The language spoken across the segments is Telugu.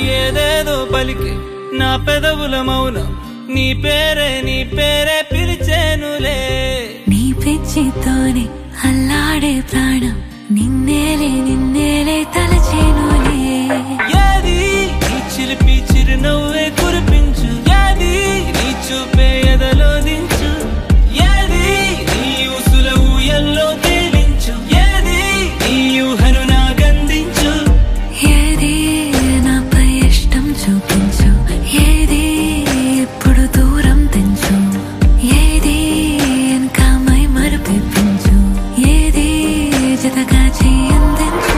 ఏదేదో పలికి నా పెదవుల మౌనం నీ పేరే నీ పేరే పిలిచేనులే నీ పిచ్చితోనే అల్లాడే ప్రాణం నిన్నేలే నిన్నేలే తలచేనులే ఏది నీ చిలిపి చిరునవ్వే కురిపించు ఏది నీ చూపే ఎదలో దించు ఏది నీ ఊసుల ఊయల్లో తేలించు ఏది నీ ఊహను నాకందించు ఏది నాపై ఇష్టం చూపించు ఏది ఎప్పుడు దూరం తెంచు ఏది ఇంకా మై మరుపించు ఏది జతగా చేయందించు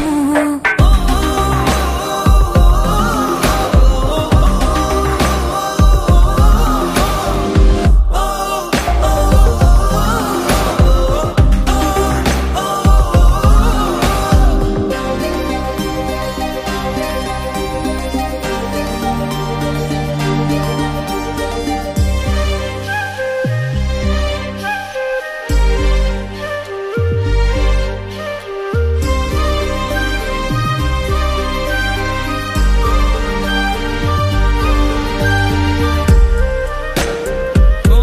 ఓ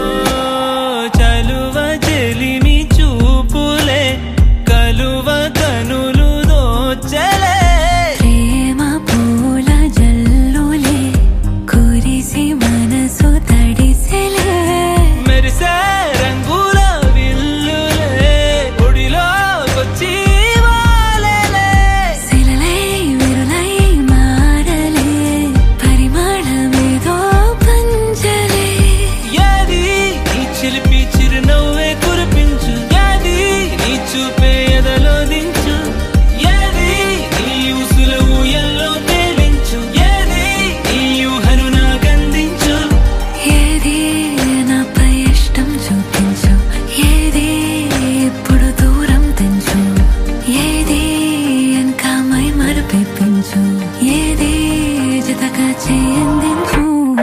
చలువ చెలిమి చూపులే కలువ కనులు దోచలే ప్రేమ పూల జల్లులే కురిసి మనసు తడిసెలే మెరిసే రంగుల విల్లులే ఒడిలోకొచ్చి వాలేలే శిలలై విరులై మారలే పరిమాణమేదో పంచలే ఏది నీ చిలిపి చిరునవ్వే కురిపించు ఏది నీ చూపే ఎదలో దించు ఏది నీ ఊసుల ఊయల్లో తేలించు ఏది నీ ఊహను నాకందించు ఏది నాపై ఇష్టం చూపించు ఏది ఎప్పుడు దూరం తెంచు ఏది ఇంకా మై మరుపించు ఏది జతగా చేయందించు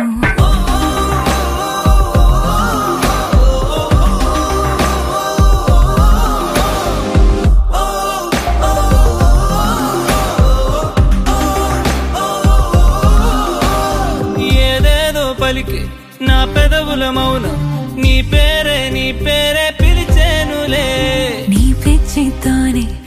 ఏదేదో పలికి నా పెదవుల మౌనం నీ పేరే నీ పేరే పిలిచేనులే నీ పిచ్చితోనే